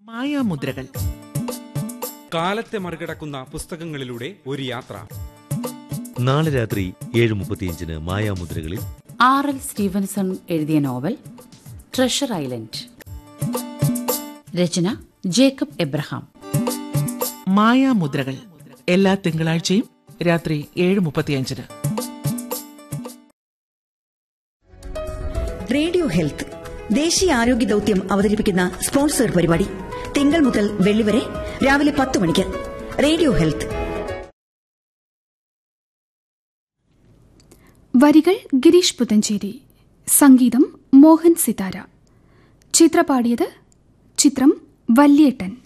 മായാമുദ്രകൾ കാലത്തെ മറികടക്കുന്ന പുസ്തകങ്ങളിലൂടെ ഒരു യാത്ര നാളെ രാത്രി ഏഴ് മുപ്പത്തിയഞ്ചിന് മായാമുദ്രകളിൽ ആർ എൽ സ്റ്റീവൻസൺ എഴുതിയ നോവൽ ട്രഷർ ഐലൻഡ് രചന ജേക്കബ് എബ്രഹാം മായാമുദ്രകൾ എല്ലാ തിങ്കളാഴ്ചയും രാത്രി ഏഴ് മുപ്പത്തിയഞ്ചിന് റേഡിയോ ഹെൽത്ത് ദേശീയ ആരോഗ്യ ദൌത്യം അവതരിപ്പിക്കുന്ന സ്പോൺസർ പരിപാടി തിങ്കൾ മുതൽ വെള്ളി വരെ രാവിലെ പത്ത് മണിക്ക് റേഡിയോ ഹെൽത്ത് വരികൾ ഗിരീഷ് പുതഞ്ചേരി സംഗീതം മോഹൻ സിതാര ചിത്ര പാടിയത് ചിത്രം വല്യേട്ടൻ